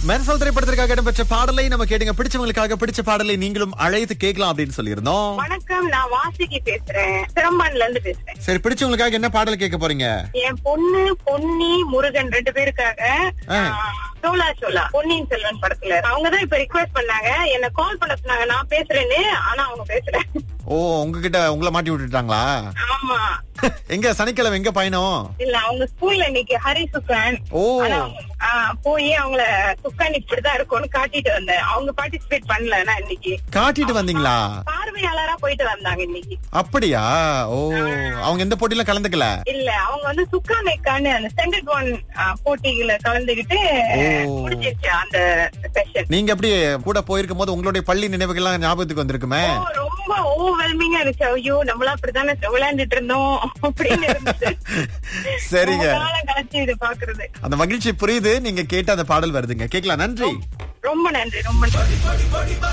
Menstrual திரைப்படத்திற்காக இடம்பெற்ற பாடலை நம்ம கேட்டுங்க பிடிச்சவங்களுக்காக பிடிச்ச பாடலை நீங்களும் அழைத்து கேட்கலாம் அப்படின்னு சொல்லியிருந்தோம் வணக்கம் நான் வாசுகி பேசுறேன் சிரம்பான்ல இருந்து பேசுறேன் சரி பிடிச்சவங்களுக்காக என்ன பாடல் கேட்க போறீங்க என் பொண்ணு பொன்னி முருகன் ரெண்டு பேருக்காக ஆ. ஆ, சோலா சோலா பொன்னியின் செல்வன் படத்துல அவங்கதான் இப்ப ரிக்வெஸ்ட் பண்ணாங்க என்ன கால் பண்ண சொன்னாங்க நான் பேசுறேன்னு ஆனா அவங்க பேசல ஓ உங்ககிட்ட உங்களை மாட்டி விட்டுட்டாங்களா ஆமா எங்க சனிக்கிழமை எங்க பயணம் இல்ல அவங்க ஸ்கூல்ல இன்னைக்கு ஹரி சுக்கான் ஓ ஆனா அவங்க, ஆ, போய் அவங்கள சுக்கான் இப்படிதான் இருக்கும்னு காட்டிட்டு வந்தேன் அவங்க பார்ட்டிசிபேட் பண்ணல நான் இன்னைக்கு காட்டிட்டு வந்தீங்களா பார்வையாளரா போயிட்டு வந்தாங்க இன்னைக்கு அப்படியா ஓ அவங்க எந்த போட்டியில கலந்துக்கல இல்ல அவங்க வந்து சுக்கானேக்கான்னு அந்த ஸ்டாண்டர்ட் ஒன் போட்டிகளை கலந்துகிட்டு ஓ. முடிஞ்சிருச்சு அந்த செஷன் நீங்க எப்படி கூட போயிருக்கும் போது உங்களுடைய பள்ளி நினைவுகள்லாம் ஞாபகத்துக்கு வந்திருக்குமே ரொம்ப ஓவர்வெல்மிங்கா இருந்துச்சு ஐயோ நம்மளா அப்படித்தானே விளையாண்டுட்டு இருந்தோம் அப்படின்னு இருந்துச்சு சரிங்க ரொம்ப காலம் கழிச்சு இது பாக்குறது அந்த மகிழ்ச்சி புரியுது நீங்க கேட்ட அந்த பாடல் வருதுங்க கேட்கலாம் நன்றி ரொம்ப நன்றி ரொம்ப நன்றி